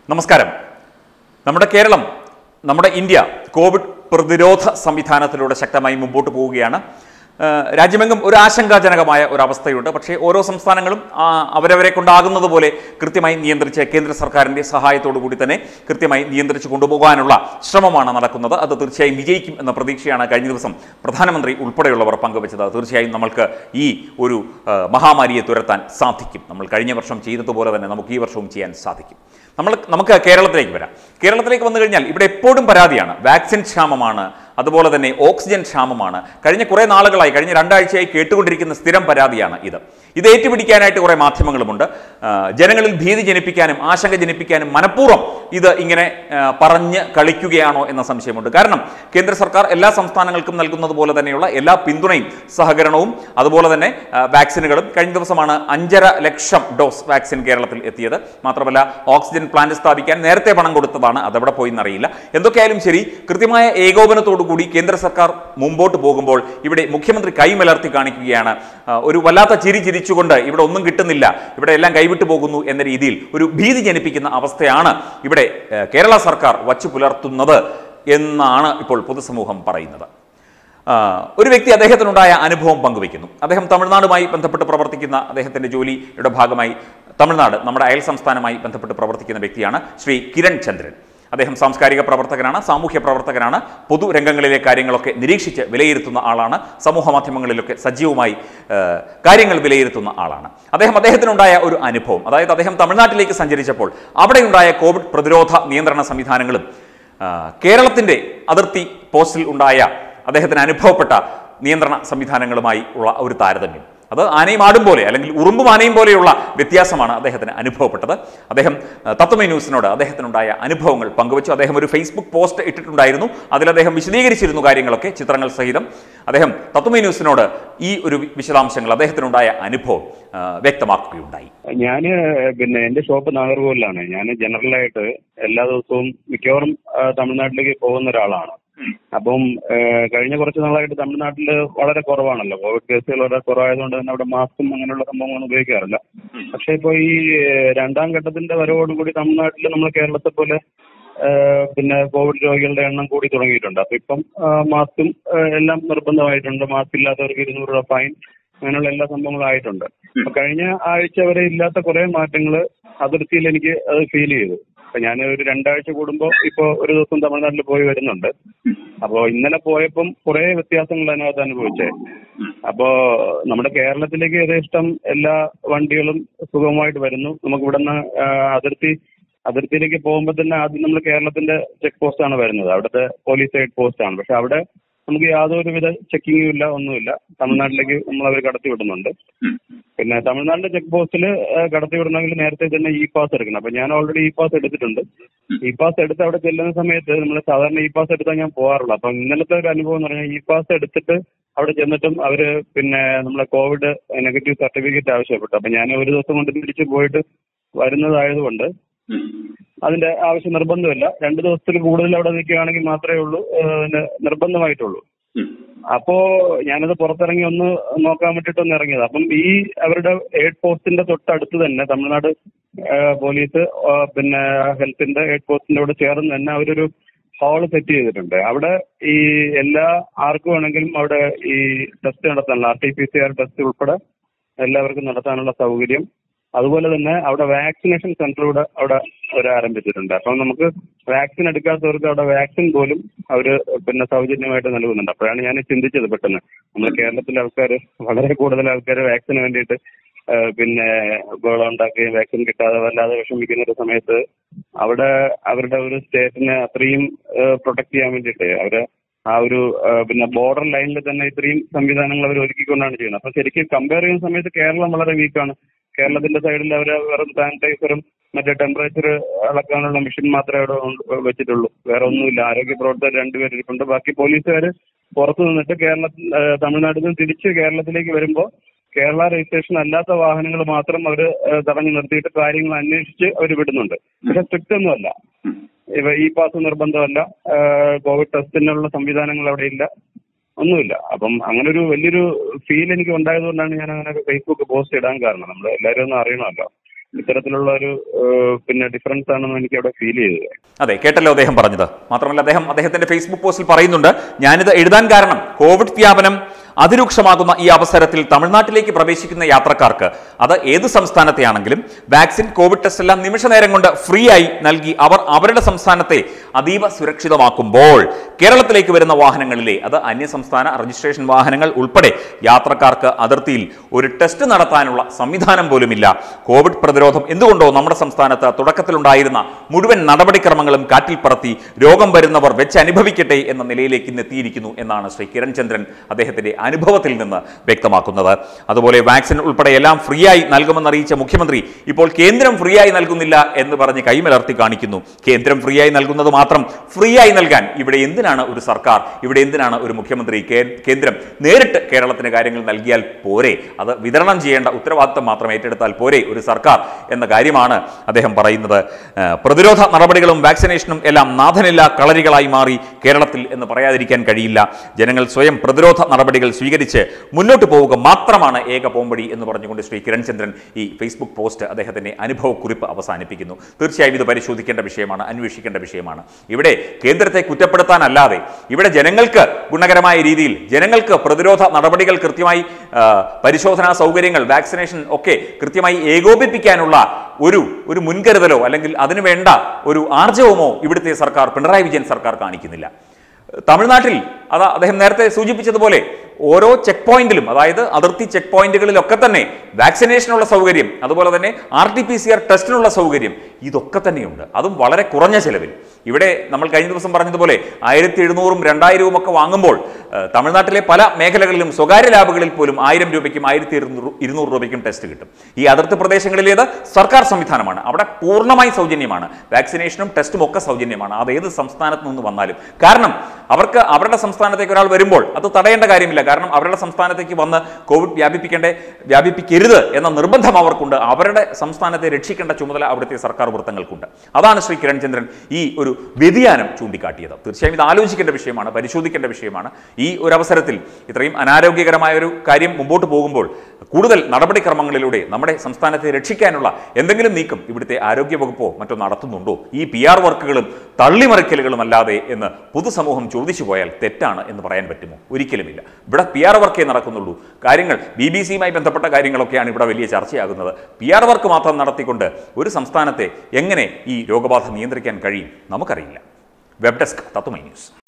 നമസ്കാരം നമ്മുടെ കേരളം നമ്മുടെ ഇന്ത്യ കോവിഡ് പ്രതിരോധ സംവിധാനത്തിലൂടെ ശക്തമായി മുമ്പോട്ട് പോവുകയാണ് ആ, രാജ്യമെങ്ങും ഒരു ആശങ്കാജനകമായ ഒരു അവസ്ഥയുണ്ട് പക്ഷേ ഓരോ സംസ്ഥാനങ്ങളും ആ, അവരവരെ കൊണ്ടാകുന്നത് പോലെ കൃത്യമായി നിയന്ത്രിച്ച് കേന്ദ്ര സർക്കാരിൻ്റെ സഹായത്തോടു കൂടി തന്നെ കൃത്യമായി നിയന്ത്രിച്ച് കൊണ്ടുപോകാനുള്ള ശ്രമമാണ് നടക്കുന്നത് അത് തീർച്ചയായും വിജയിക്കും എന്ന പ്രതീക്ഷയാണ് കഴിഞ്ഞ ദിവസം പ്രധാനമന്ത്രി ഉൾപ്പെടെയുള്ളവർ പങ്കുവച്ചത് തീർച്ചയായും നമ്മൾക്ക് ഈ ഒരു ആ, മഹാമാരിയെ തുരത്താൻ സാധിക്കും നമ്മൾ കഴിഞ്ഞ വർഷം ചെയ്തതുപോലെ തന്നെ നമുക്ക് ഈ വർഷവും ചെയ്യാൻ സാധിക്കും നമ്മൾ നമുക്ക് കേരളത്തിലേക്ക് വരാം കേരളത്തിലേക്ക് വന്നു കഴിഞ്ഞാൽ ഇവിടെ എപ്പോഴും പരാതിയാണ് വാക്സിൻ ക്ഷാമമാണ് അതുപോലെ തന്നെ ഓക്സിജൻ ക്ഷാമമാണ് കഴിഞ്ഞ കുറേ നാളുകളായി കഴിഞ്ഞ രണ്ടാഴ്ചയായി കേട്ടുകൊണ്ടിരിക്കുന്ന സ്ഥിരം പരാതിയാണ് ഇത് ഇത് ഏറ്റുപിടിക്കാനായിട്ട് കുറേ മാധ്യമങ്ങളുമുണ്ട് ആ, ജനങ്ങളിൽ ഭീതി ജനിപ്പിക്കാനും ആശങ്ക ജനിപ്പിക്കാനും മനഃപൂർവ്വം ഇത് ഇങ്ങനെ ആ, പറഞ്ഞ് കളിക്കുകയാണോ എന്ന സംശയമുണ്ട് കാരണം കേന്ദ്ര സർക്കാർ എല്ലാ സംസ്ഥാനങ്ങൾക്കും നൽകുന്നത് പോലെ തന്നെയുള്ള എല്ലാ പിന്തുണയും സഹകരണവും അതുപോലെ തന്നെ ആ, വാക്സിനുകളും കഴിഞ്ഞ ദിവസമാണ് അഞ്ചര ലക്ഷം ഡോസ് വാക്സിൻ കേരളത്തിൽ എത്തിയത് മാത്രമല്ല ഓക്സിജൻ പ്ലാന്റ് സ്ഥാപിക്കാൻ നേരത്തെ പണം കൊടുത്തതാണ് അതെവിടെ പോയി എന്നറിയില്ല എന്തൊക്കെയായാലും ശരി കൃത്യമായ ഏകോപനത്തോടു കൂടി കേന്ദ്ര സർക്കാർ മുമ്പോട്ട് പോകുമ്പോൾ ഇവിടെ മുഖ്യമന്ത്രി കൈമലർത്തി കാണിക്കുകയാണ് ആ, ഒരു വല്ലാത്ത ചിരി ചിരിച്ചുകൊണ്ട് ഇവിടെ ഒന്നും കിട്ടുന്നില്ല ഇവിടെ എല്ലാം കൈവിട്ടു പോകുന്നു എന്ന രീതിയിൽ ഒരു ഭീതി ജനിപ്പിക്കുന്ന അവസ്ഥയാണ് ഇവിടെ ഏ, കേരള സർക്കാർ വച്ചു പുലർത്തുന്നത് എന്നാണ് ഇപ്പോൾ പൊതുസമൂഹം പറയുന്നത് ആ, ഒരു വ്യക്തി അദ്ദേഹത്തിനുണ്ടായ അനുഭവം പങ്കുവയ്ക്കുന്നു അദ്ദേഹം തമിഴ്നാടുമായി ബന്ധപ്പെട്ട് പ്രവർത്തിക്കുന്ന അദ്ദേഹത്തിന്റെ ജോലിയുടെ ഭാഗമായി തമിഴ്നാട് നമ്മുടെ അയൽ സംസ്ഥാനമായി ബന്ധപ്പെട്ട് പ്രവർത്തിക്കുന്ന വ്യക്തിയാണ് ശ്രീ കിരൺ ചന്ദ്രൻ അദ്ദേഹം സാംസ്കാരിക പ്രവർത്തകനാണ് സാമൂഹ്യ പ്രവർത്തകനാണ് പൊതുരംഗങ്ങളിലെ കാര്യങ്ങളൊക്കെ നിരീക്ഷിച്ച് വിലയിരുത്തുന്ന ആളാണ് സമൂഹ മാധ്യമങ്ങളിലൊക്കെ സജീവമായി ആ, കാര്യങ്ങൾ വിലയിരുത്തുന്ന ആളാണ് അദ്ദേഹം അദ്ദേഹത്തിനുണ്ടായ ഒരു അനുഭവം അതായത് അദ്ദേഹം തമിഴ്നാട്ടിലേക്ക് സഞ്ചരിച്ചപ്പോൾ അവിടെയുണ്ടായ കോവിഡ് പ്രതിരോധ നിയന്ത്രണ സംവിധാനങ്ങളും ആ, കേരളത്തിന്റെ അതിർത്തി പോസ്റ്റിൽ ഉണ്ടായ അദ്ദേഹത്തിന് അനുഭവപ്പെട്ട നിയന്ത്രണ സംവിധാനങ്ങളുമായി ഉള്ള ഒരു താരതമ്യം അത് ആനയും ആടും പോലെ അല്ലെങ്കിൽ ഉറുമ്പും ആനയും പോലെയുള്ള വ്യത്യാസമാണ് അദ്ദേഹത്തിന് അനുഭവപ്പെട്ടത് അദ്ദേഹം ആ, തത്വമേ ന്യൂസിനോട് അദ്ദേഹത്തിനുണ്ടായ അനുഭവങ്ങൾ പങ്കുവച്ചു അദ്ദേഹം ഒരു ഫേസ്ബുക്ക് പോസ്റ്റ് ഇട്ടിട്ടുണ്ടായിരുന്നു അതിൽ അദ്ദേഹം വിശദീകരിച്ചിരുന്നു കാര്യങ്ങളൊക്കെ ചിത്രങ്ങൾ സഹിതം അദ്ദേഹം തത്വമേ ന്യൂസിനോട് ഈ ഒരു വിശദാംശങ്ങൾ അദ്ദേഹത്തിനുണ്ടായ അനുഭവം ആ, വ്യക്തമാക്കുകയുണ്ടായി ഞാന് പിന്നെ എന്റെ ഷോപ്പ് നാഗർകോവിലാണ് ഞാൻ ജനറലായിട്ട് എല്ലാ ദിവസവും മിക്കവാറും ആ, തമിഴ്നാട്ടിലേക്ക് പോകുന്ന ഒരാളാണ് അപ്പം ആ, കഴിഞ്ഞ കുറച്ച് നാളായിട്ട് തമിഴ്നാട്ടിൽ വളരെ കുറവാണല്ലോ കോവിഡ് കേസുകൾ വളരെ കുറവായതുകൊണ്ട് തന്നെ അവിടെ മാസ്കും അങ്ങനെയുള്ള സംഭവങ്ങളൊന്നും ഉപയോഗിക്കാറില്ല പക്ഷെ ഇപ്പൊ ഈ ഏ, രണ്ടാം ഘട്ടത്തിന്റെ വരവോടുകൂടി തമിഴ്നാട്ടിൽ നമ്മൾ കേരളത്തെ പോലെ ആ, പിന്നെ കോവിഡ് രോഗികളുടെ എണ്ണം കൂടി തുടങ്ങിയിട്ടുണ്ട് അപ്പൊ ഇപ്പം ആ, മാസ്കും ആ, എല്ലാം നിർബന്ധമായിട്ടുണ്ട് മാസ്ക് ഇല്ലാത്തവർക്ക് ഇരുന്നൂറ് രൂപ ഫൈൻ അങ്ങനെയുള്ള എല്ലാ സംഭവങ്ങളും ആയിട്ടുണ്ട് അപ്പൊ കഴിഞ്ഞ ആഴ്ച വരെ ഇല്ലാത്ത കുറെ മാറ്റങ്ങൾ അതിർത്തിയിൽ എനിക്ക് അത് ഫീൽ ചെയ്തു അപ്പൊ ഞാൻ ഒരു രണ്ടാഴ്ച കൂടുമ്പോ ഇപ്പൊ ഒരു ദിവസം തമിഴ്നാട്ടിൽ പോയി വരുന്നുണ്ട് അപ്പോ ഇന്നലെ പോയപ്പം കുറെ വ്യത്യാസങ്ങൾ അതിനകത്ത് അനുഭവിച്ചേ അപ്പോ നമ്മുടെ കേരളത്തിലേക്ക് യഥേഷ്ടം എല്ലാ വണ്ടികളും സുഗമമായിട്ട് വരുന്നു നമുക്ക് ഇവിടുന്ന് ആ, അതിർത്തി അതിർത്തിയിലേക്ക് പോകുമ്പോൾ തന്നെ ആദ്യം നമ്മൾ കേരളത്തിന്റെ ചെക്ക് പോസ്റ്റ് ആണ് വരുന്നത് അവിടുത്തെ പോലീസ് സൈഡ് പോസ്റ്റ് ആണ് പക്ഷെ അവിടെ നമുക്ക് യാതൊരുവിധ ചെക്കിങ്ങും ഇല്ല ഒന്നുമില്ല തമിഴ്നാട്ടിലേക്ക് നമ്മൾ അവർ കടത്തി വിടുന്നുണ്ട് പിന്നെ തമിഴ്നാടിന്റെ ചെക്ക് പോസ്റ്റിൽ കടത്തി വിടണമെങ്കിൽ നേരത്തെ തന്നെ ഇ പാസ് എടുക്കണം അപ്പൊ ഞാൻ ഓൾറെഡി ഇ പാസ് എടുത്തിട്ടുണ്ട് ഇ പാസ് എടുത്ത് അവിടെ ചെല്ലുന്ന സമയത്ത് നമ്മൾ സാധാരണ ഇ പാസ് എടുത്താൽ ഞാൻ പോകാറുള്ളൂ അപ്പൊ ഇന്നലത്തെ ഒരു അനുഭവം എന്ന് പറഞ്ഞാൽ ഇ പാസ് എടുത്തിട്ട് അവിടെ ചെന്നിട്ടും അവര് പിന്നെ നമ്മളെ കോവിഡ് നെഗറ്റീവ് സർട്ടിഫിക്കറ്റ് ആവശ്യപ്പെട്ടു അപ്പൊ ഞാൻ ഒരു ദിവസം കൊണ്ട് തിരിച്ചു പോയിട്ട് വരുന്നതായതുകൊണ്ട് അതിന്റെ ആവശ്യം നിർബന്ധമില്ല രണ്ട് ദിവസത്തിൽ കൂടുതൽ അവിടെ നിൽക്കുകയാണെങ്കിൽ മാത്രമേ ഉള്ളൂ ഏഹ്, പിന്നെ നിർബന്ധമായിട്ടുള്ളൂ അപ്പോ ഞാനത് പുറത്തിറങ്ങി ഒന്ന് നോക്കാൻ വേണ്ടിട്ട് ഒന്ന് ഇറങ്ങിയത് അപ്പം ഈ അവരുടെ എയ്ഡ് പോസ്റ്റിന്റെ തൊട്ടടുത്ത് തന്നെ തമിഴ്നാട് ഏഹ്, പോലീസ് ആ, പിന്നെ ഹെൽത്തിന്റെ എയ്ഡ് പോസ്റ്റിന്റെ കൂടെ ചേർന്ന് തന്നെ അവരൊരു ഹാള് സെറ്റ് ചെയ്തിട്ടുണ്ട് അവിടെ ഈ എല്ലാ ആർക്കും വേണമെങ്കിലും അവിടെ ഈ ടെസ്റ്റ് നടത്താനുള്ള R T P C R test ഉൾപ്പെടെ എല്ലാവർക്കും നടത്താനുള്ള സൗകര്യം അതുപോലെ തന്നെ അവിടെ വാക്സിനേഷൻ സെന്റർ കൂടെ അവിടെ അവർ ആരംഭിച്ചിട്ടുണ്ട് അപ്പം നമുക്ക് വാക്സിൻ എടുക്കാത്തവർക്ക് അവിടെ വാക്സിൻ പോലും അവര് പിന്നെ സൗജന്യമായിട്ട് നൽകുന്നുണ്ട് അപ്പോഴാണ് ഞാൻ ചിന്തിച്ചത് പെട്ടെന്ന് നമ്മുടെ കേരളത്തിലെ ആൾക്കാർ വളരെ കൂടുതൽ ആൾക്കാർ വാക്സിന് വേണ്ടിയിട്ട് ആ, പിന്നെ ബഹളം ഉണ്ടാക്കുകയും വാക്സിൻ കിട്ടാതെ വല്ലാതെ വിഷമിക്കുന്ന ഒരു സമയത്ത് അവിടെ അവരുടെ ഒരു സ്റ്റേറ്റിനെ അത്രയും പ്രൊട്ടക്ട് ചെയ്യാൻ വേണ്ടിയിട്ട് അവര് ആ ഒരു ആ, പിന്നെ ബോർഡർ ലൈനിൽ തന്നെ ഇത്രയും സംവിധാനങ്ങൾ അവർ ഒരുക്കിക്കൊണ്ടാണ് ചെയ്യുന്നത് അപ്പൊ ശരിക്കും കമ്പയർ ചെയ്യുന്ന സമയത്ത് കേരളം വളരെ വീക്കാണ് കേരളത്തിന്റെ സൈഡിൽ അവർ വെറും സാനിറ്റൈസറും മറ്റേ ടെമ്പറേച്ചർ അളക്കാനുള്ള മെഷീൻ മാത്രമേ അവിടെ ഉണ്ട് വെച്ചിട്ടുള്ളൂ വേറെ ഒന്നുമില്ല ആരോഗ്യ പ്രവർത്തകർ രണ്ടുപേർ ഇരിപ്പുണ്ട് ബാക്കി പോലീസുകാർ പുറത്തു നിന്നിട്ട് കേരള ആ, തമിഴ്നാട്ടിൽ നിന്ന് തിരിച്ച് കേരളത്തിലേക്ക് വരുമ്പോൾ കേരള രജിസ്ട്രേഷൻ അല്ലാത്ത വാഹനങ്ങൾ മാത്രം അവർ തടഞ്ഞു നിർത്തിയിട്ട് കാര്യങ്ങൾ അന്വേഷിച്ച് അവർ വിടുന്നുണ്ട് പക്ഷെ സ്ട്രിക്റ്റ് ഒന്നുമല്ല ഇവ ഇ പാസ് നിർബന്ധമല്ല ആ, കോവിഡ് ടെസ്റ്റിനുള്ള സംവിധാനങ്ങൾ അവിടെ ഇല്ല ഒന്നുമില്ല അപ്പം അങ്ങനെ ഒരു വലിയൊരു ഫീൽ എനിക്ക് ഉണ്ടായതുകൊണ്ടാണ് ഞാൻ അങ്ങനെ ഫേസ്ബുക്ക് പോസ്റ്റ് ഇടാൻ കാരണം നമ്മൾ എല്ലാവരും ഒന്ന് അറിയണമല്ലോ ഇത്തരത്തിലുള്ള ഒരു ഏഹ്, പിന്നെ ഡിഫറൻസ് ആണെന്ന് എനിക്ക് അവിടെ ഫീൽ ചെയ്തത് അതെ കേട്ടല്ലോ അദ്ദേഹം പറഞ്ഞത് മാത്രമല്ല അദ്ദേഹം അദ്ദേഹത്തിന്റെ ഫേസ്ബുക്ക് പോസ്റ്റിൽ പറയുന്നുണ്ട് ഞാനിത് എഴുതാൻ കാരണം കോവിഡ് വ്യാപനം അതിരൂക്ഷമാകുന്ന ഈ അവസരത്തിൽ തമിഴ്നാട്ടിലേക്ക് പ്രവേശിക്കുന്ന യാത്രക്കാർക്ക് അത് ഏത് സംസ്ഥാനത്തെയാണെങ്കിലും വാക്സിൻ കോവിഡ് ടെസ്റ്റ് എല്ലാം നിമിഷ നേരം കൊണ്ട് ഫ്രീ ആയി നൽകി അവർ അവരുടെ സംസ്ഥാനത്തെ അതീവ സുരക്ഷിതമാക്കുമ്പോൾ കേരളത്തിലേക്ക് വരുന്ന വാഹനങ്ങളിലെ അത് അന്യസംസ്ഥാന രജിസ്ട്രേഷൻ വാഹനങ്ങൾ ഉൾപ്പെടെ യാത്രക്കാർക്ക് അതിർത്തിയിൽ ഒരു ടെസ്റ്റ് നടത്താനുള്ള സംവിധാനം പോലുമില്ല കോവിഡ് പ്രതിരോധം എന്തുകൊണ്ടോ നമ്മുടെ സംസ്ഥാനത്ത് തുടക്കത്തിലുണ്ടായിരുന്ന മുഴുവൻ നടപടിക്രമങ്ങളും കാറ്റിൽ പറത്തി രോഗം വരുന്നവർ വെച്ച് അനുഭവിക്കട്ടെ എന്ന നിലയിലേക്ക് ഇന്ന് എത്തിയിരിക്കുന്നു എന്നാണ് ശ്രീ കിരൺ ചന്ദ്രൻ അദ്ദേഹത്തിന്റെ അനുഭവത്തിൽ നിന്ന് വ്യക്തമാക്കുന്നത് അതുപോലെ വാക്സിൻ ഉൾപ്പെടെ എല്ലാം ഫ്രീ ആയി നൽകുമെന്നറിയിച്ച മുഖ്യമന്ത്രി ഇപ്പോൾ കേന്ദ്രം ഫ്രീ ആയി നൽകുന്നില്ല എന്ന് പറഞ്ഞ് കൈമലർത്തി കാണിക്കുന്നു കേന്ദ്രം ഫ്രീ ആയി നൽകുന്നത് മാത്രം ഫ്രീ ആയി നൽകാൻ ഇവിടെ എന്തിനാണ് ഒരു സർക്കാർ ഇവിടെ എന്തിനാണ് ഒരു മുഖ്യമന്ത്രി കേ- കേന്ദ്രം നേരിട്ട് കേരളത്തിന് കാര്യങ്ങൾ നൽകിയാൽ പോരെ അത് വിതരണം ചെയ്യേണ്ട ഉത്തരവാദിത്തം മാത്രം ഏറ്റെടുത്താൽ പോരെ ഒരു സർക്കാർ എന്ന കാര്യമാണ് അദ്ദേഹം പറയുന്നത് ആ, പ്രതിരോധ നടപടികളും വാക്സിനേഷനും എല്ലാം നാഥനില്ല കളരികളായി മാറി കേരളത്തിൽ എന്ന് പറയാതിരിക്കാൻ കഴിയില്ല ജനങ്ങൾ സ്വയം പ്രതിരോധ നടപടികൾ സ്വീകരിച്ച് മുന്നോട്ട് പോവുക മാത്രമാണ് ഏക പോംവഴി എന്ന് പറഞ്ഞുകൊണ്ട് ശ്രീ കിരൺ ചന്ദ്രൻ ഈ ഫേസ്ബുക്ക് പോസ്റ്റ് അദ്ദേഹത്തിന്റെ അനുഭവക്കുറിപ്പ് അവസാനിപ്പിക്കുന്നു തീർച്ചയായും ഇത് പരിശോധിക്കേണ്ട വിഷയമാണ് അന്വേഷിക്കേണ്ട വിഷയമാണ് ഇവിടെ കേന്ദ്രത്തെ കുറ്റപ്പെടുത്താനല്ലാതെ ഇവിടെ ജനങ്ങൾക്ക് ഗുണകരമായ രീതിയിൽ ജനങ്ങൾക്ക് പ്രതിരോധ നടപടികൾ കൃത്യമായി ആ, പരിശോധനാ സൗകര്യങ്ങൾ വാക്സിനേഷൻ ഒക്കെ കൃത്യമായി ഏകോപിപ്പിക്കാനുള്ള ഒരു ഒരു മുൻകരുതലോ അല്ലെങ്കിൽ അതിനു വേണ്ട ഒരു ആർജവമോ ഇവിടുത്തെ സർക്കാർ പിണറായി വിജയൻ സർക്കാർ കാണിക്കുന്നില്ല തമിഴ്നാട്ടിൽ അത് അദ്ദേഹം നേരത്തെ സൂചിപ്പിച്ചതുപോലെ ഓരോ ചെക്ക് പോയിന്റിലും അതായത് അതിർത്തി ചെക്ക് പോയിന്റുകളിലൊക്കെ തന്നെ വാക്സിനേഷനുള്ള സൗകര്യം അതുപോലെ തന്നെ R T P C R ടെസ്റ്റിനുള്ള സൗകര്യം ഇതൊക്കെ തന്നെയുണ്ട് അതും വളരെ കുറഞ്ഞ ചെലവിൽ ഇവിടെ നമ്മൾ കഴിഞ്ഞ ദിവസം പറഞ്ഞതുപോലെ ആയിരത്തി എഴുന്നൂറും രണ്ടായിരവും ഒക്കെ വാങ്ങുമ്പോൾ ഏഹ്, തമിഴ്നാട്ടിലെ പല മേഖലകളിലും സ്വകാര്യ ലാബുകളിൽ പോലും ആയിരം രൂപയ്ക്കും ആയിരത്തി ഇരുന്നൂറ് ഇരുന്നൂറ് രൂപയ്ക്കും ടെസ്റ്റ് കിട്ടും ഈ അതിർത്തി പ്രദേശങ്ങളിലേത് സർക്കാർ സംവിധാനമാണ് അവിടെ പൂർണ്ണമായി സൗജന്യമാണ് വാക്സിനേഷനും ടെസ്റ്റും ഒക്കെ സൗജന്യമാണ് അത് ഏത് സംസ്ഥാനത്ത് നിന്ന് വന്നാലും കാരണം അവർക്ക് അവരുടെ സംസ്ഥാനത്തേക്ക് ഒരാൾ വരുമ്പോൾ അത് തടയേണ്ട കാര്യമില്ല കാരണം അവരുടെ സംസ്ഥാനത്തേക്ക് വന്ന് കോവിഡ് വ്യാപിപ്പിക്കേണ്ട വ്യാപിപ്പിക്കരുത് എന്ന നിർബന്ധം അവർക്കുണ്ട് അവരുടെ സംസ്ഥാനത്തെ രക്ഷിക്കേണ്ട ചുമതല അവിടുത്തെ സർക്കാർ വൃത്തങ്ങൾക്കുണ്ട് അതാണ് ശ്രീ കിരൺ ചന്ദ്രൻ ഈ ഒരു വ്യതിയാനം ചൂണ്ടിക്കാട്ടിയത് തീർച്ചയായും ഇത് ആലോചിക്കേണ്ട വിഷയമാണ് പരിശോധിക്കേണ്ട വിഷയമാണ് ഈ ഒരു അവസരത്തിൽ ഇത്രയും അനാരോഗ്യകരമായ ഒരു കാര്യം മുമ്പോട്ട് പോകുമ്പോൾ കൂടുതൽ നടപടിക്രമങ്ങളിലൂടെ നമ്മുടെ സംസ്ഥാനത്തെ രക്ഷിക്കാനുള്ള എന്തെങ്കിലും നീക്കം ഇവിടുത്തെ ആരോഗ്യ വകുപ്പോ മറ്റോ നടത്തുന്നുണ്ടോ ഈ പി ആർ വർക്കുകളും തള്ളിമറിക്കലുകളും അല്ലാതെ എന്ന് പൊതുസമൂഹം ചോദിച്ചു പോയാൽ തെറ്റാണ് എന്ന് പറയാൻ പറ്റുമോ ഒരിക്കലുമില്ല ഇവിടെ പി ആർ വർക്കേ നടക്കുന്നുള്ളൂ കാര്യങ്ങൾ ബി ബി സിയുമായി ബന്ധപ്പെട്ട കാര്യങ്ങളൊക്കെയാണ് ഇവിടെ വലിയ ചർച്ചയാകുന്നത് പി ആർ വർക്ക് മാത്രം നടത്തിക്കൊണ്ട് ഒരു സംസ്ഥാനത്തെ എങ്ങനെ ഈ രോഗബാധ നിയന്ത്രിക്കാൻ കഴിയും നമുക്കറിയില്ല വെബ് ഡെസ്ക് തത്വമൈ ന്യൂസ്